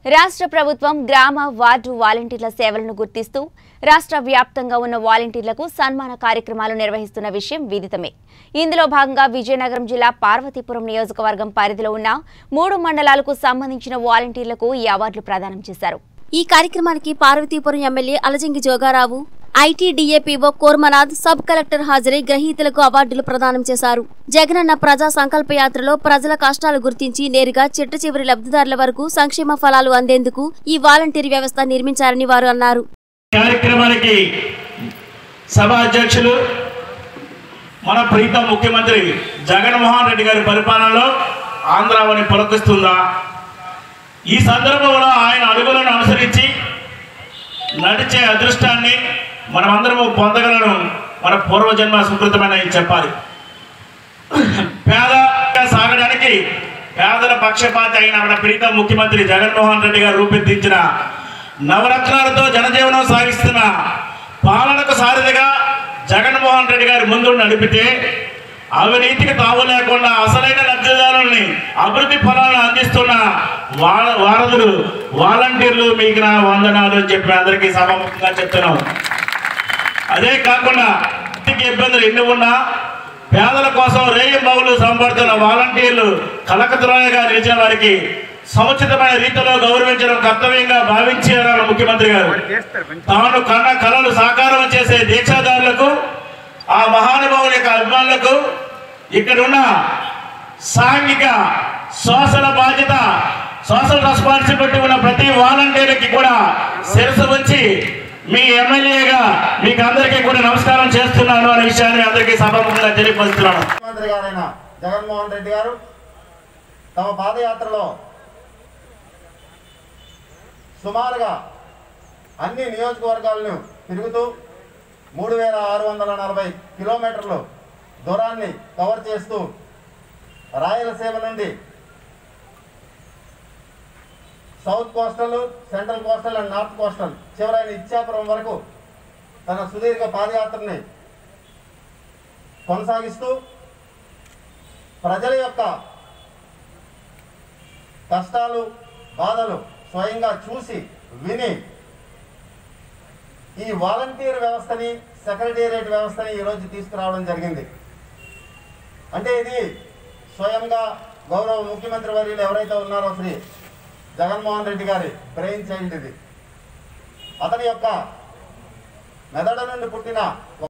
రాష్ట్ర ప్రభుత్వం గ్రామ వార్డు వాలంటీర్ల సేవలను గుర్తిస్తూ రాష్ట్ర వ్యాప్తంగా ఉన్న వాలంటీర్లకు సన్మాన కార్యక్రమాలు నిర్వహిస్తున్న విషయం విదితమే ఇందులో భాగంగా విజయనగరం జిల్లా పార్వతీపురం నియోజకవర్గం పరిధిలో ఉన్న మూడు మండలాలకు సంబంధించిన వాలంటీర్లకు ఈ అవార్డులు ప్రదానం చేశారు ఈ కార్యక్రమానికి Parvathipuram MLA Alajangi Jogarao ITDA PO Kormanath sub collector హాజరై గ్రహీతలకు అవార్డులు ప్రదానం చేశారు జగనన్న ప్రజా సంకల్ప యాత్రలో ప్రజల కష్టాలు గుర్తించి నేరుగా చిట్ట చివరి లబ్ధిదారుల వరకు సంక్షేమ ఫలాలు అందేందుకు ఈ వాలంటీర్ వ్యవస్థ నిర్మించారని వారు అన్నారు కార్యక్రమానికి సభ అధ్యక్షులు మన ప్రీతం ముఖ్యమంత్రి జగన్మోహన్ రెడ్డి గారి పరిపాలనలో ఆంధ్రావని పులకిస్తుందా ఈ సందర్భంలో ఆయన అడుగులను అనుసరించి నడిచే అదృష్టాన్ని మనమందరము పొందగలను మన పూర్వజన్మ సుకృతమైన చెప్పాలి పేద సాగడానికి పేదల పక్షపాతి అయిన మన ప్రీతం ముఖ్యమంత్రి జగన్మోహన్ రెడ్డి గారు రూపొందించిన నవరత్నాలతో జనజీవనం సాగిస్తున్న పాలనకు సారథిగా జగన్మోహన్ రెడ్డి గారు ముందు నడిపితే అవినీతికి తావు లేకుండా అసలైన లబ్ధిదారుల్ని అభివృద్ధి ఫలాలను అందిస్తున్న వా- వారధులు వాలంటీర్లు మీకు నా వందనాలు అని చెప్పి అందరికీ సభముఖంగా చెప్తున్నాం అదే కాకుండా ఆర్థిక ఇబ్బందులు ఎన్ని ఉన్నా పేదల కోసం రేయం బావులు సంపడుతున్న వాలంటీర్లు కలకత్తురాయిగా నిలిచిన వారికి సముచితమైన రీతిలో గౌరవించడం కర్తవ్యంగా భావించారు ముఖ్యమంత్రి గారు తాను కన్న కళలు సాకారం చేసే దీక్షాదారులకు ఆ మహానుభావుల యొక్క అభిమానులకు ఇక్కడున్న సాంఘిక సోషల్ బాధ్యత సోషల్ రెస్పాన్సిబిలిటీ ఉన్న ప్రతి వాలంటీర్కి కూడా శిరసు వచ్చి మీ ఎమ్మెల్యేగా మీకు అందరికీ కూడా నమస్కారం చేస్తున్నాను అనే విషయాన్ని అందరికీ సభాముఖంగా తెలియపరుస్తున్నాను ముఖ్యమంత్రి గారైన జగన్మోహన్ రెడ్డి గారు తమ పాదయాత్రలో సుమారుగా అన్ని నియోజకవర్గాలను తిరుగుతూ మూడు వేల ఆరు వందల నలభై కిలోమీటర్లు దూరాన్ని కవర్ చేస్తూ రాయలసీమ నుండి south coastal central coastal and north coastal చివరైన ఇచ్చాపురం వరకు తన సుదీర్ఘ పాదయాత్రని కొనసాగిస్తూ ప్రజల యొక్క కష్టాలు బాధలు స్వయంగా చూసి విని ఈ వాలంటీర్ వ్యవస్థని సెక్రటేరియట్ వ్యవస్థని ఈరోజు తీసుకురావడం జరిగింది అంటే ఇది స్వయంగా గౌరవ ముఖ్యమంత్రి వర్యులు ఎవరైతే ఉన్నారో శ్రీ జగన్మోహన్ రెడ్డి గారి బ్రెయిన్ చైల్డ్ ఇది అతని యొక్క మెదడు నుండి పుట్టిన